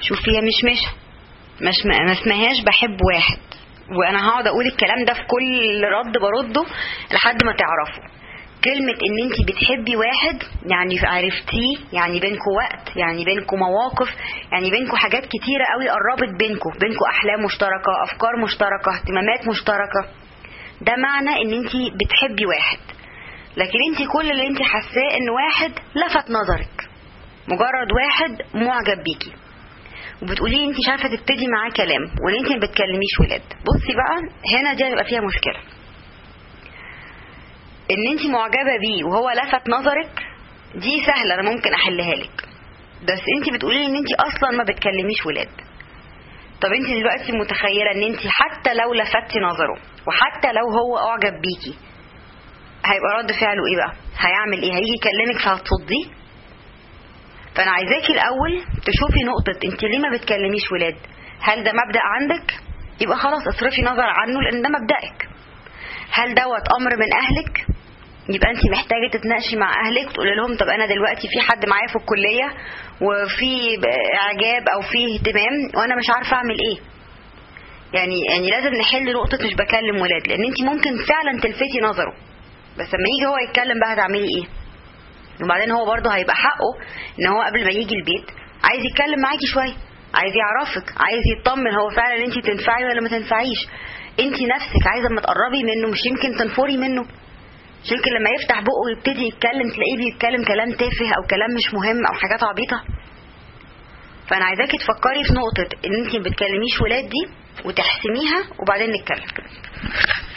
شوفي هي مش مش مش ما اسمهاش بحب واحد وانا هقعد اقول الكلام ده في كل رد برده لحد ما تعرفوا كلمة ان انت بتحبي واحد يعني عرفتيه يعني بينكوا وقت يعني بينكوا مواقف يعني بينكوا حاجات كتيرة قوي قربت بينكوا بينكوا احلام مشتركة افكار مشتركة اهتمامات مشتركة ده معنى ان انت بتحبي واحد لكن انت كل اللي انت حاساه ان واحد لفت نظرك مجرد واحد معجب بيكي وبتقولي انت مش عارفه تبتدي معاه كلام وان انت ما بتكلميش ولاد بصي بقى هنا دي هيبقى فيها مشكله ان انت معجبه بيه وهو لفت نظرك دي سهله انا ممكن احلها لك بس انت بتقولي ان انت اصلا ما بتكلميش ولاد طب انت دلوقتي متخيله ان انت حتى لو لفتي نظره وحتى لو هو اعجب بيكي هيبقى رد فعله ايه بقى هيعمل ايه هيجي يكلمك فهتصديه فانا عايزاكي الاول تشوفي نقطه انت ليه ما بتكلميش ولاد هل ده مبدا عندك يبقى خلاص اصرفي نظر عنه لان ده مبدأك هل دوت امر من اهلك يبقى انت محتاجه تتناقشي مع اهلك تقولي لهم طب انا دلوقتي في حد معايا في الكليه وفي اعجاب او في اهتمام وانا مش عارفه اعمل ايه يعني يعني لازم نحل نقطه مش بكلم ولاد لان انت ممكن فعلا تلفتي نظره بس لما يجي هو يتكلم بقى هتعملي ايه وبعدين هو برضه هيبقى حقه ان هو قبل ما يجي البيت عايز يتكلم معاكي شويه عايز يعرفك عايز يطمن هو فعلا انت تنفعي ولا ما تنفعيش انت نفسك عايزه اما تقربي منه مش يمكن تنفري منه مش يمكن لما يفتح بقه ويبتدي يتكلم تلاقيه بيتكلم كلام تافه او كلام مش مهم او حاجات عبيطه فانا عايزاكي تفكري في نقطه ان انت ما بتكلميش ولاد دي وتحسميها وبعدين نتكلم